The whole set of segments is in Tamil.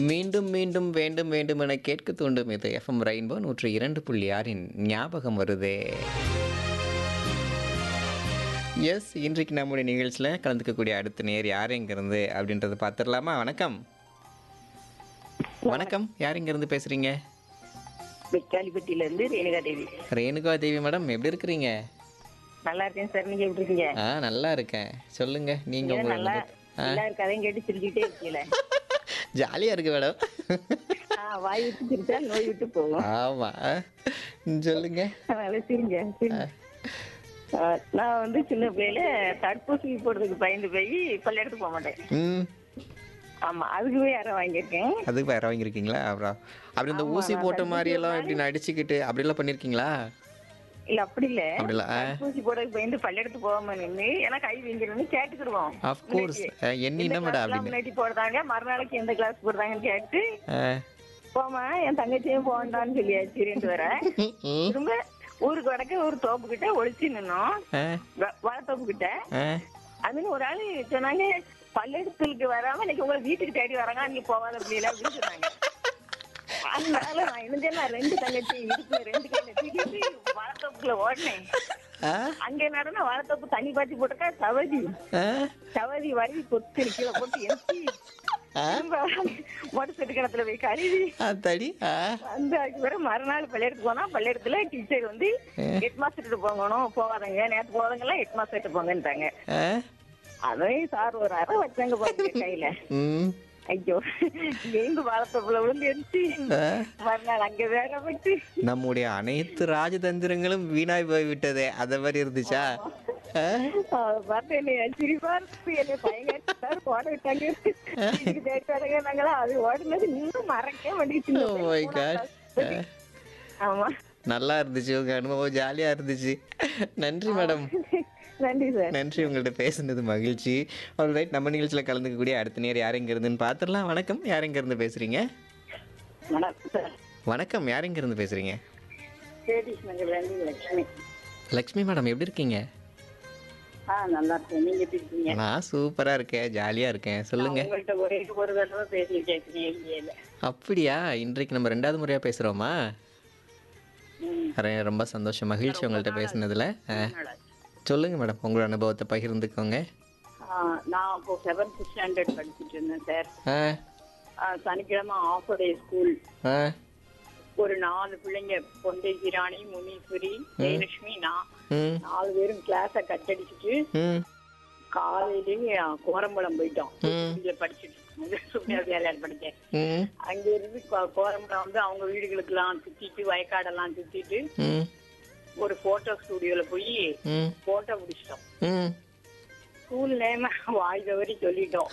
மீண்டும் மீண்டும் வேண்டும் வேண்டும் என கேட்க தூண்டும் இது எஃப்எம் ரெயின்போ நூற்றி இரண்டு புள்ளி ஆறின் ஞாபகம் வருதே எஸ் இன்றைக்கு நம்முடைய நிகழ்ச்சியில் கலந்துக்கக்கூடிய அடுத்த நேர் யார் இருந்து அப்படின்றத பார்த்துடலாமா வணக்கம் வணக்கம் யார் இருந்து பேசுறீங்க வெக்காலிப்பட்டியில இருந்து ரேணுகா தேவி ரேணுகா தேவி மேடம் எப்படி இருக்கிறீங்க நல்லா இருக்கேன் சார் நீங்க எப்படி இருக்கீங்க ஆ நல்லா இருக்கேன் சொல்லுங்க நீங்க ஏன் நல்லா உங்க எல்லாரும் கதையும் கேட்டு சிரிச்சுக்கிட்டே இருக்கீங்கள ஜாலியா இருக்கு மேடம் வாய் விட்டு சிரிச்சா நோய் விட்டு போகும் ஆமா சொல்லுங்க அதனால சிரிங்க சிரிங்க. ஆ, நான் வந்து சின்ன பிள்ளையில தடுப்பூசி போடுறதுக்கு பயந்து போய் பள்ளியிடத்துக்கு போக மாட்டேன் ம் ஆமா அதுக்கு போய் யாரும் வாங்கியிருக்கேன் அதுக்கு வேற வாங்கியிருக்கீங்களா அப்புறம் அப்படி இந்த ஊசி போட்ட மாதிரி எல்லாம் இப்படி நடிச்சுக்கிட்டு அப்படிலாம் பண்ணியிருக்கீங்களா இல்ல அப்படி இல்ல அப்படிலாம் ஆ தடுப்பூசி போடுறதுக்கு பயந்து பள்ளியிடத்துக்கு போகாம நின்று ஏன்னா கை வீங்கிருன்னு கேட்டுக்கிடுவோம் அஃப்கோர்ஸ் என்ன என்ன மேடம் அப்படின்னு முன்னாடி போடுறாங்க மறுநாளைக்கு எந்த கிளாஸ் போடுறாங்கன்னு கேட்டு ஆ. போமா என் தங்கச்சியும் போகண்டான்னு சொல்லியாச்சு ரெண்டு வர ம், திரும்ப ஊருக்கு வடக்க ஒரு தோப்பு கிட்ட ஒளிச்சு நின்னோம் ஆ, வ- வாழைத்தோப்பு கிட்ட ஆ. அதுன்னு ஒரு ஆளு சொன்னாங்க பல்லெடுத்தலுக்கு வராம இன்னைக்கு உங்களை வீட்டுக்கு தேடி வராங்க நீங்க போகாத அப்படியில அப்படின்னு சொன்னாங்க அதனால நான் இணைஞ்சேன்னா ரெண்டு தங்கச்சி இடுப்புல ரெண்டு கையில தூக்கிட்டு வாழைத்தோப்புக்குள்ள ஓடினேன் ஆ, அங்க நடன வாழைத்தோப்பு தண்ணி பாத்தி போட்டுக்கா சவதி ஆ, சவதி வரி கொத்து கீழே போட்டு எம்பி ஆ. திரும்ப மொட்டை செட்டு கிணத்துல போய் கழுவி அத்தாடி ஆ, வந்து அதுக்கு பிறகு மறுநாள் பள்ளியெடுத்து போனா பள்ளியெடுத்துல டீச்சர் வந்து ஹெட் மாஸ்டர் போகணும் போகாதங்க நேற்று போகாதங்கலாம் ஹெட் மாஸ்டர் போங்கன்ட்டாங்க ஆ. அதையும் சார் ஒரு அரை வச்சாங்க பாருங்க கையில ம், ஐயோ எங்க வாழத்தப்புல விழுந்து எடுத்து ஆ. மறுநாள் அங்க வேக விட்டு நம்முடைய அனைத்து ராஜதந்திரங்களும் வீணாய் போய் விட்டதே அத மாதிரி இருந்துச்சா ஆ? அதை பார்த்து என்னை சிரிப்பா இருக்கு என்னை பயங்கர சார் ஓட விட்டாங்க வீட்டுக்கு தேடி வராங்க நாங்களா அது ஓடுனது இன்னும் மறக்கவே மாட்டேங்குது Oh my God. ஆமா நல்லா இருந்துச்சு உங்க அனுபவம் ஜாலியா இருந்துச்சு நன்றி மேடம் நன்றி சார் நன்றி உங்கள்ட்ட பேசுனது மகிழ்ச்சி ரைட் நம்ம நிகழ்ச்சியில் கலந்துக்கக்கூடிய அடுத்த நேர் யார் எங்க இருந்துன்னு பார்த்துடலாம் வணக்கம் யார் எங்க இருந்து பேசுறீங்க வணக்கம் சார் வணக்கம் யார் எங்க இருந்து பேசுறீங்க சேடிஸ் நகர்ல இருந்து லட்சுமி லக்ஷ்மி மேடம் எப்படி இருக்கீங்க ஆ நல்லா இருக்கேன் நீங்க எப்படி இருக்கீங்க நான் சூப்பரா இருக்கேன் ஜாலியா இருக்கேன் சொல்லுங்க உங்கள்கிட்ட ஒரே ஒரு தடவை பேசியிருக்கேன் ஏரியால அப்படியா இன்றைக்கு நம்ம ரெண்டாவது முறையா பேசுறோமா ம். அரே- ரொம்ப சந்தோஷம் மகிழ்ச்சி உங்கள்கிட்ட பேசுனதுல ஆ, சொல்லுங்க மேடம் உங்களோட அனுபவத்தை பகிர்ந்துக்கோங்க நான் இப்போ செவன்த் ஸ்டாண்டர்ட் படிச்சுட்டு இருந்தேன் சார் ஆ ஆ, சனிக்கிழமை ஆஃப் டே ஸ்கூல் ஆ ஒரு நாலு பிள்ளைங்க பொண்டேசி ராணி முனீஸ்வரி ஜெயலட்சுமி நான் ம் நாலு பேரும் கிளாஸை கட்டடிச்சிட்டு ம் காலையிலேயே கோரம்பலம் போயிட்டோம் ம். இதுல படிச்சுட்டு சுப்ரியா வித்யாலயால படிச்சேன் ம் அங்க இருந்து கோ- கோரம்பலம் வந்து அவங்க வீடுகளுக்கெல்லாம் சுத்திட்டு வயக்காடெல்லாம் சுத்திட்டு ம் ஒரு போட்டோ ஸ்டுடியோல போய் ம் போட்டோ பிடிச்சிட்டோம் ம் ஸ்கூல் நேம வாய் தவறி சொல்லிட்டோம்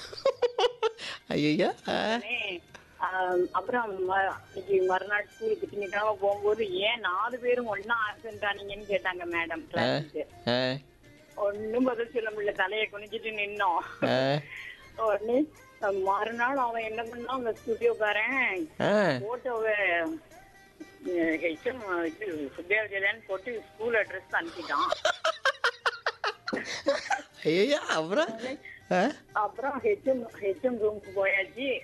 ஐயா உடனே, ஆஹ், அப்புறம் ம- இன்னைக்கு மறுநாள் ஸ்கூலுக்கு திங்கக்கிழமை போகும்போது ஏன் நாலு பேரும் ஒன்னா ஆக்சிடென்ட் ஆனீங்கன்னு கேட்டாங்க மேடம் கிளாஸுக்கு ஒண்ணும் பதில் சொல்ல முடியல தலையை குனிஞ்சிட்டு நின்னோம் உடனே அஹ், மறுநாள் அவன் என்ன பண்ணான் அந்த ஸ்டுடியோக்காரன் போட்டோவை ஹெச்எம் இது சுப்பியா விஜயலன்னு போட்டு ஸ்கூல் அட்ரஸ் அனுப்பிட்டான் ஐயா அப்புறம் ஆ? அப்புறம் ஹெச்எம் ஹெச்எம் ரூமுக்கு போயாச்சு